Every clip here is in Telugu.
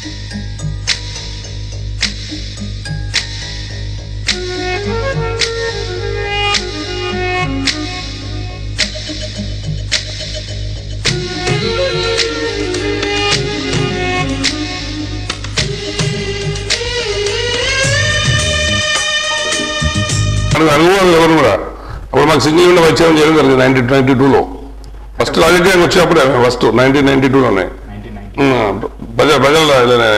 మనకు అనుభవం ఎవరు కూడా అప్పుడు మాకు సింగిల్ విండో వచ్చేయడం చేయడం జరిగింది నైన్టీ నైన్టీ టూలో ఫస్ట్ రాజకీయానికి వచ్చినప్పుడే ఫస్ట్ నైన్టీన్ నైన్టీ టూలోనే నైన్టీన్ నైన్టీ ప్రజల ప్రజల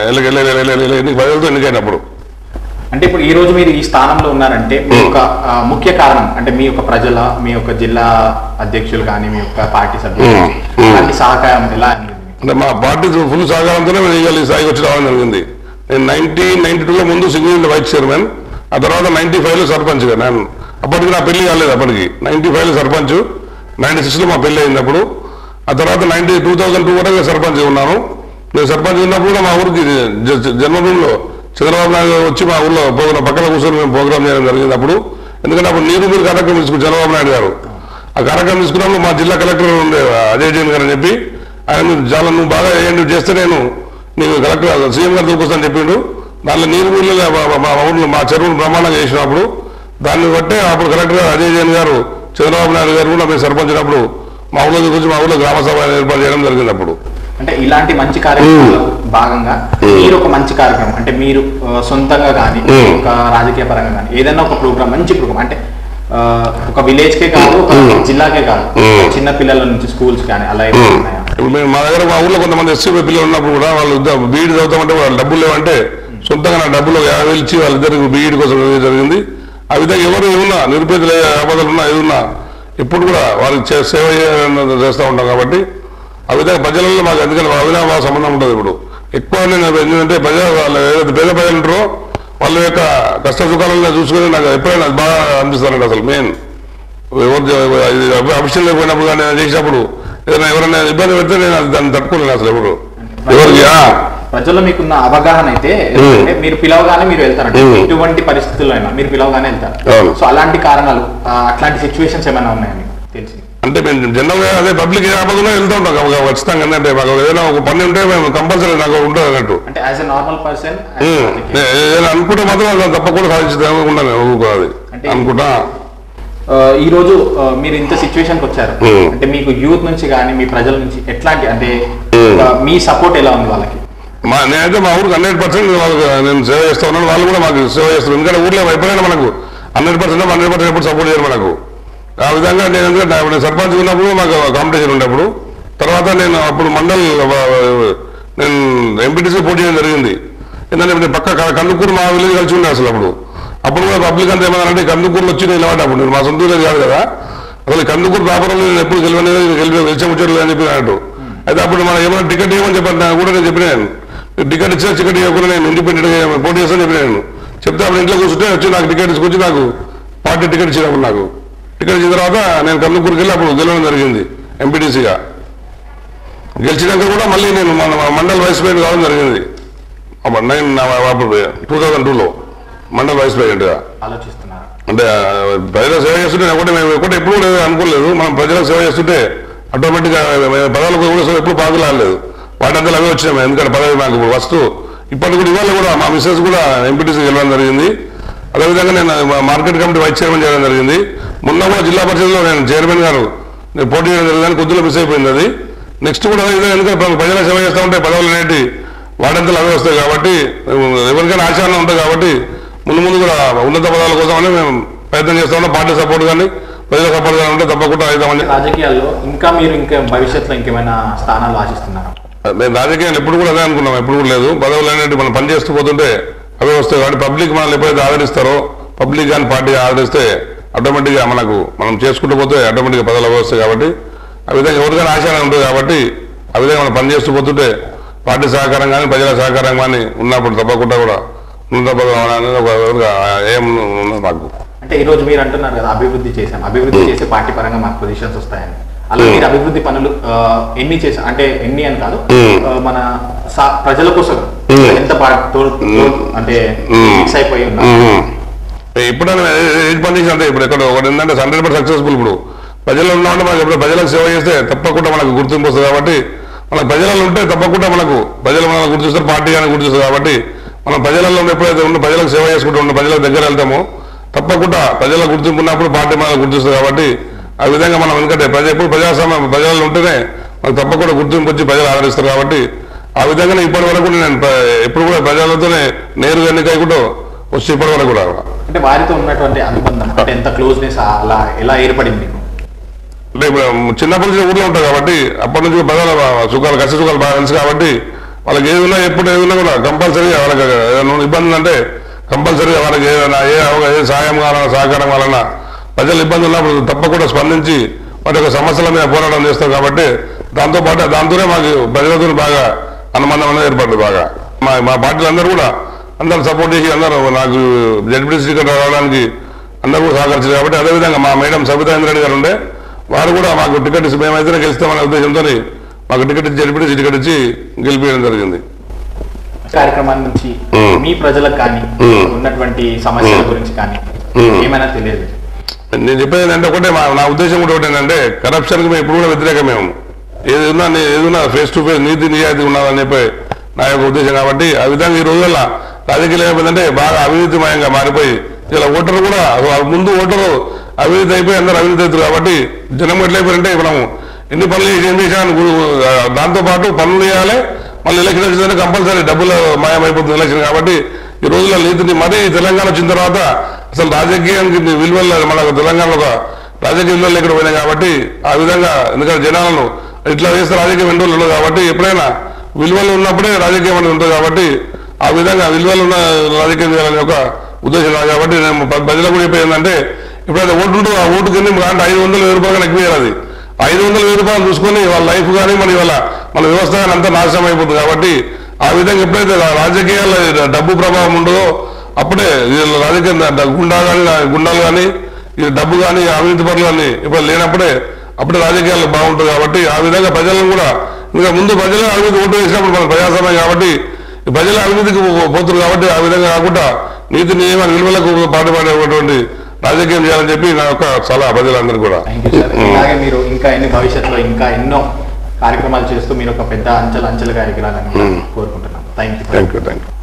ఎన్నిక ప్రజలతో ఎన్నికైనప్పుడు అంటే ఇప్పుడు ఈ రోజు మీరు ఈ స్థానంలో ఉన్నారంటే మీ యొక్క ఆ, ముఖ్య కారణం అంటే మీ యొక్క ప్రజల మీ యొక్క జిల్లా అధ్యక్షులు కానీ మీ యొక్క పార్టీ సభ్యులు మ్మ్. మ్మ్. అలాంటి సహకారం ఎలా అందింది మీకు? అంటే మా పార్టీ ఫుల్ సహకారంతోనే మేము ఇవాళ ఈ స్థాయికి వచ్చి రావడం జరిగింది నేను నైన్టీన్ నైన్టీ టూలో ముందు సింగిల్ విండో వైస్ చైర్మన్ ఆ తర్వాత నైన్టీ ఫైవ్లో సర్పంచ్గా నేను అప్పటికి నా పెళ్లి కాలేదు అప్పటికి నైన్టీ ఫైవ్లో సర్పంచ్ నైన్టీ సిక్స్లో మా పెళ్లి అయింది అప్పుడు ఆ తర్వాత నైన్టీ టూ థౌసండ్ టూ వరకు సర్పంచ్ ఉన్నాను నేను సర్పంచ్ ఉన్నప్పుడు కూడా మా ఊరికి జ- జ- జన్మభూమిలో చంద్రబాబు నాయుడు గారు వచ్చి మా ఊళ్ళో ప్రోగ్రాం పక్కన కూర్చొని మేము ప్రోగ్రామ్ చేయడం జరిగింది అప్పుడు ఎందుకంటే అప్పుడు నీరు మీరు కార్యక్రమం తీసుకుని చంద్రబాబు నాయుడు గారు ఆ కార్యక్రమం తీసుకున్నప్పుడు మా జిల్లా కలెక్టర్ ఉండే అజయ్ జైన్ గారు అని చెప్పి ఆయన మీరు చాలా నువ్వు బాగా ఏంటి నువ్వు చేస్తే నేను నీకు కలెక్టర్ సీఎం గారు దొరుకుతాను చెప్పిండు దాంట్లో నీరు మీరు మా ఊళ్ళో మా చెరువును బ్రహ్మాండంగా చేసినప్పుడు దాన్ని బట్టే అప్పుడు కలెక్టర్ గారు అజయ్ జైన్ గారు చంద్రబాబు నాయుడు గారు కూడా మేము సర్పంచ్ అయినప్పుడు మా ఊళ్ళో గురించి మా ఊళ్ళో గ్రామ సభ ఏర్పాటు చేయడం జరిగింది అప్పుడు అంటే ఇలాంటి మంచి కార్యక్రమాల్లో భాగంగా మీరు ఒక మంచి కార్యక్రమం అంటే మీరు ఆ, సొంతంగా కానీ మ్మ్. ఒక రాజకీయ పరంగా కానీ ఏదైనా ఒక ప్రోగ్రామ్ మంచి ప్రోగ్రామ్ అంటే ఆ, ఒక విలేజ్ కే కాదు ఒక జిల్లాకే కాదు మ్మ్. చిన్న పిల్లల నుంచి స్కూల్స్ కానీ అలా ఏమైనా ఉన్నాయా ఇప్పుడు మేము మా దగ్గర మా ఊళ్ళో కొంతమంది ఎస్సీ పిల్లలు ఉన్నప్పుడు కూడా వాళ్ళు ఉద్యోగం బీఈడి చదువుతామంటే వాళ్ళు డబ్బులు లేవంటే సొంతంగా నా డబ్బులు యాభై వేలు ఇచ్చి వాళ్ళిద్దరికి బీఈడి కోసం ఇవ్వడం జరిగింది ఆ విధంగా ఎవరు ఏమున్నా నిరుపేదలు ఆపదలు ఉన్నా ఏదున్నా ఇప్పుడు కూడా వారికి చే- సేవ చేయ- చేస్తూ ఉంటాం కాబట్టి ఆ విధంగా ప్రజలలో మాకు ఎందుకంటే అవినాభావ సంబంధం ఉంటుంది ఇప్పుడు ఎక్కువ నేను ఎందుకంటే ప్రజలు వాళ్ళు ఏదైతే పేద ప్రజలు ఉంటారో వాళ్ళ యొక్క కష్ట సుఖాలను చూసుకుని నాకు ఎప్పుడైనా అది బాగా అనిపిస్తానండి అసలు మెయిన్ ఎవరు అఫీషియల్ పోయినప్పుడు కానీ నేను చేసినప్పుడు ఏదైనా ఎవరైనా ఇబ్బంది పెడితే నేను అది దాన్ని తట్టుకోలేను అసలు ఎప్పుడు ఎవరికి ఆ, ప్రజల్లో మీకున్న అవగాహన అయితే మ్మ్. అంటే మీరు పిలవగానే మీరు వెళ్తారంటే మ్మ్. ఎటువంటి పరిస్థితుల్లో అయినా మీరు పిలవగానే వెళ్తారు అవును. సో అలాంటి కారణాలు ఆ, అట్లాంటి సిచ్యువేషన్స్ ఏమైనా ఉన్నాయా మీకు తెలిసి అంటే మేము జనరల్గా అదే పబ్లిక్ ఏ ఆపదలో వెళ్తూ ఉంటాం ఖ- ఖచ్చితంగా అంటే మాకు ఏదైనా ఒక పని ఉంటే మేము కంపల్సరీ నాకు ఉంటుంది అన్నట్టు అంటే as a normal person um. నే- ఏదైనా అనుకుంటే మాత్రం అది తప్పకుండా సాధించుదాం ఉండాలి ఊరుకోవాలి అంటే- అనుకుంటా ఈ రోజు ఆ, మీరు ఇంత సిచ్యువేషన్ కి వచ్చారు మ్మ్. అంటే మీకు యూత్ నుంచి కానీ మీ ప్రజల నుంచి ఎట్లాంటి అంటే మ్మ్. ఆ, మీ సపోర్ట్ ఎలా ఉంది వాళ్ళకి మా నేనైతే మా ఊరికి హండ్రెడ్ పర్సెంట్ వాళ్ళకి నేను సేవ చేస్తా ఉన్నాను వాళ్ళు కూడా మాకు సేవ చేస్తారు ఎందుకంటే ఊర్లో ఎప్పుడైనా మనకు హండ్రెడ్ పర్సెంట్ హండ్రెడ్ పర్సెంట్ ఎప్పుడు సపోర్ట్ చేయరు మనకు ఆ విధంగా నేను ఎందుకంటే నేను సర్పంచ్ ఉన్నప్పుడు మాకు కాంపిటీషన్ ఉండేప్పుడు తర్వాత నేను అప్పుడు మండల్ నేను ఎంపీటీసీ పోటీ చేయడం జరిగింది ఎందుకంటే నేను పక్క క- కందుకూరు మా విలేజ్ కలిసి ఉండే అసలు అప్పుడు అప్పుడు కూడా పబ్లిక్ అంతా ఏమన్నారంటే కందుకూరులో వచ్చి నేను నిలబడ్డా నేను మా సొంత విలేజ్ కాదు కదా అసలు ఈ కందుకూరు ప్రాపరంలో నేను ఎప్పుడు గెలవలేదు గెలిపి గెలిచే ముచ్చట్లు అని చెప్పి అన్నట్టు అయితే అప్పుడు మనం ఏమైనా టికెట్ ఇవ్వమని చెప్పాను నాకు కూడా నేను చెప్పిన నేను టికెట్ ఇచ్చినా టికెట్ ఇవ్వకుండా నేను ఇండిపెండెంట్ పోటీ చేస్తాను చెప్పిన నేను చెప్తే అప్పుడు ఇంట్లో కూర్చుంటే వచ్చి నాకు టికెట్ తీసుకొచ్చి నాకు పార్టీ టికెట్ ఇచ్చినప్పుడు నాకు టికెట్ ఇచ్చిన తర్వాత నేను కందుకూరుకి వెళ్ళి అప్పుడు గెలవడం జరిగింది ఎంపీటీసీగా గెలిచినాక కూడా మళ్ళీ నేను మన మండల్ వైస్ ప్రెసిడెంట్ కావడం జరిగింది అప్పుడు నైన్ అప్పుడు టూ థౌజండ్ టూలో మండల్ వైస్ ప్రెసిడెంట్గా ఆలోచిస్తున్నారు అంటే ఆ, ప్రజల సేవ చేస్తుంటే ఒకటి మేము ఒకటి ఎప్పుడు లేదు అనుకోలేదు మనం ప్రజలకు సేవ చేస్తుంటే ఆటోమేటిక్గా పదవులకు కూడా సేవ ఎప్పుడు పాకులాడలేదు వాటంతా అవే వచ్చినాయి మేము. ఎందుకంటే పదవి మాకు ఇప్పుడు వస్తూ ఇప్పటి కూడా ఇవాళ కూడా మా మిస్సెస్ కూడా ఎంపీటీసీ వెళ్ళడం జరిగింది అదేవిధంగా నేను మా మార్కెట్ కమిటీ వైస్ చైర్మన్ చేయడం జరిగింది మొన్న కూడా జిల్లా పరిషత్లో నేను చైర్మన్ గారు నేను పోటీ చేయడం జరిగింది కొద్దిలో మిస్ అయిపోయింది అది నెక్స్ట్ కూడా అదే విధంగా ఎందుకంటే ప్ర- ప్రజల సేవ చేస్తూ ఉంటే పదవులు అనేటి వాటంతలు అవే వస్తాయి కాబట్టి ఎవరికైనా ఆచరణ ఉంటుంది కాబట్టి ముందు ముందు కూడా ఉన్నత పదాల కోసమని మేము ప్రయత్నం చేస్తా ఉన్నాం పార్టీ సపోర్ట్ కానీ ప్రజల సపోర్ట్ కానీ ఉంటే తప్పకుండా అవుతామని రాజకీయాల్లో ఇంకా మీరు ఇంకా భవిష్యత్తులో ఇంకేమైనా స్థానాలు ఆశిస్తున్నారా మేము రాజకీయాలు ఎప్పుడు కూడా అదే అనుకున్నాం ఎప్పుడు కూడా లేదు పదవులు అనేవి మనం పని చేస్తూ పోతుంటే అవే వస్తాయి కాబట్టి పబ్లిక్ మనల్ని ఎప్పుడైతే ఆదరిస్తారో పబ్లిక్ కానీ పార్టీ ఆదరిస్తే ఆటోమేటిక్గా మనకు మనం చేసుకుంటూ పోతే ఆటోమేటిక్గా పదవులు అవే వస్తాయి కాబట్టి ఆ విధంగా ఎవరికైనా ఆశ అనేది ఉంటుంది కాబట్టి ఆ విధంగా మనం పని చేస్తూ పోతుంటే పార్టీ సహకారం కానీ ప్రజల సహకారం కానీ ఉన్నప్పుడు తప్పకుండా కూడా ఉన్నత పదవి అనేది ఒక ఒక ఏం ఉన్నది మాకు అంటే ఈ రోజు మీరు అంటున్నారు కదా అభివృద్ధి చేశాం అభివృద్ధి చేసే పార్టీ పరంగా మాకు పొజిషన్స్ వస్తాయని అలా మీరు అభివృద్ధి పనులు ఆ, ఎన్ని చేశారు అంటే ఎన్ని అని కాదు మ్మ్. ఆ, మన సా- ప్రజల కోసం మ్మ్. ఎంత బా- తో- తో- అంటే మ్మ్. ఫిక్స్ అయిపోయి ఉన్నారు ఎప్పుడైనా ఏది పని చేసి అంటే ఇప్పుడు ఎక్కడ ఒకటి ఏంటంటే హండ్రెడ్ పర్సెంట్ సక్సెస్ఫుల్ ఇప్పుడు ప్రజలు ఉన్నామంటే మనకి ఎప్పుడు ప్రజలకు సేవ చేస్తే తప్పకుండా మనకు గుర్తింపు వస్తుంది కాబట్టి మన ప్రజలలో ఉంటే తప్పకుండా మనకు ప్రజలు మనల్ని గుర్తిస్తారు పార్టీ అని గుర్తిస్తారు కాబట్టి మనం ప్రజలలో ఎప్పుడైతే ఉండి ప్రజలకు సేవ చేసుకుంటూ ఉండి ప్రజలకు దగ్గర వెళ్తామో తప్పకుండా ప్రజల గుర్తింపు ఉన్నప్పుడు పార్టీ మనల్ని గుర్తిస్తుంది కాబట్టి ఆ విధంగా మనం ఎందుకంటే ప్రజ ఎప్పుడు ప్రజాస్వామ్యం ప్రజలలో ఉంటేనే మనకు తప్పకుండా గుర్తింపు వచ్చి ప్రజలు ఆదరిస్తారు కాబట్టి ఆ విధంగానే ఇప్పటి వరకు నేను ప్ర- ఎప్పుడు కూడా ప్రజలతోనే నేరుగా ఎన్నికైకుంటూ వచ్చి ఇప్పటి వరకు కూడా అంటే వారితో ఉన్నటువంటి అనుబంధం అంటే ఎంత క్లోజ్నెస్ అలా ఎలా ఏర్పడింది మీకు అంటే ఇప్పుడు చిన్నప్పటి నుంచి ఊర్లో ఉంటారు కాబట్టి అప్పటి నుంచి ప్రజల సుఖాలు కష్ట సుఖాలు బాగా తెలుసు కాబట్టి వాళ్ళకి ఏది ఉన్నా ఎప్పుడు ఏది ఉన్నా కూడా కంపల్సరీగా వాళ్ళకి ఏదైనా ఇబ్బంది అంటే కంపల్సరీగా వాళ్ళకి ఏదైనా ఏ అవగా ఏ సాయం కావాలన్నా సహకారం కావాలన్నా ప్రజలు ఇబ్బంది ఉన్నప్పుడు తప్పకుండా స్పందించి వాటి యొక్క సమస్యల మీద పోరాటం చేస్తాం కాబట్టి దాంతో పాటు దాంతోనే మాకు ప్రజలతో బాగా అనుబంధం అనేది ఏర్పడింది బాగా మా మా పార్టీలు అందరూ కూడా అందరూ సపోర్ట్ చేసి అందరూ నాకు జడ్పీటీసీ టికెట్ రావడానికి అందరూ కూడా సహకరించారు కాబట్టి అదేవిధంగా మా మేడం సబితా ఇంద్రెడ్డి గారు ఉండే వారు కూడా మాకు టికెట్ ఇచ్చి మేమైతేనే గెలుస్తామనే ఉద్దేశంతో మాకు టికెట్ ఇచ్చి జడ్పీటీసీ టికెట్ ఇచ్చి గెలిపించడం జరిగింది కార్యక్రమాన్ని నుంచి మ్మ్. మీ ప్రజలకు కానీ మ్మ్. ఉన్నటువంటి సమస్యల గురించి కానీ మ్మ్. ఏమైనా తెలియదు నేను చెప్పేది ఏంటంటే ఒకటే మా నా ఉద్దేశం కూడా ఒకటి ఏంటంటే కరప్షన్కి మేము ఎప్పుడు కూడా వ్యతిరేకం మేము ఏది ఉన్నా నీ- ఏది ఉన్నా ఫేస్ టు ఫేస్ నీతి నిజాయితీ ఉన్నదని చెప్పి నా యొక్క ఉద్దేశం కాబట్టి ఆ విధంగా ఈ రోజుల్లో రాజకీయాలు ఏమైందంటే బాగా అవినీతిమయంగా మారిపోయి ఇలా ఓటరు కూడా అసలు ముందు ఓటరు అవినీతి అయిపోయి అందరూ అవినీతి అవుతారు కాబట్టి జనం ఎట్లయిపోయారంటే మనం ఎన్ని పనులు చేసి ఏం చేసామని గు- ఆ, దాంతో పాటు పనులు చేయాలి మళ్ళీ ఎలక్షన్ వచ్చిందంటే కంపల్సరీ డబ్బులు మాయమైపోతుంది ఎలక్షన్ కాబట్టి ఈ రోజుల్లో నీతిని మరీ తెలంగాణ వచ్చిన తర్వాత అసలు రాజకీయానికి విలువలు మన తెలంగాణలో ఒక రాజకీయ విలువలు ఇక్కడ పోయినాయి కాబట్టి ఆ విధంగా ఎందుకంటే జనాలను ఇట్లా వేస్తే రాజకీయం ఎన్ని రోజులు ఉండదు కాబట్టి ఎప్పుడైనా విలువలు ఉన్నప్పుడే రాజకీయం అనేది ఉంటుంది కాబట్టి ఆ విధంగా విలువలు ఉన్న రాజకీయం చేయాలని ఒక ఉద్దేశం నాది కాబట్టి నేను ప్ర- ప్రజలకు కూడా చెప్పేది ఏంటంటే ఎప్పుడైతే ఓటు ఉంటుందో ఆ ఓటుకి ఎన్ని అంటే ఐదు వందలు వెయ్యి రూపాయలు ఎక్కువ వేయాలి అది ఐదు వందల వెయ్యి రూపాయలు చూసుకొని వాళ్ళ లైఫ్ కానీ మన ఇవాళ మన వ్యవస్థ కానీ అంతా నాశనం అయిపోతుంది కాబట్టి ఆ విధంగా ఎప్పుడైతే రా- రాజకీయాల్లో డబ్బు ప్రభావం ఉండదో అప్పుడే వీళ్ళ రాజకీయ ద- గుండా కానీ గుండాలు కానీ ఈ డబ్బు కానీ అవినీతి పనులు కానీ ఇప్పుడు లేనప్పుడే అప్పుడే రాజకీయాలు బాగుంటుంది కాబట్టి ఆ విధంగా ప్రజలను కూడా ఇంకా ముందు ప్రజలు అవినీతి ఓటు వేసినప్పుడు మన ప్రజాస్వామ్యం కాబట్టి ఈ ప్రజల అవినీతికి పో- పోతున్నారు కాబట్టి ఆ విధంగా కాకుండా నీతి నియమ విలువలకు పాటుపడేటువంటి రాజకీయం చేయాలని చెప్పి నా యొక్క సలహా ప్రజలందరూ కూడా థ్యాంక్ యూ సార్ ఇలాగే మీరు ఇంకా ఎన్ని భవిష్యత్తులో ఇంకా ఎన్నో కార్యక్రమాలు చేస్తూ మీరు ఒక పెద్ద అంచెలు అంచెలుగా ఎగరాలని మ్మ్. కోరుకుంటున్నాను thank you thank you thank you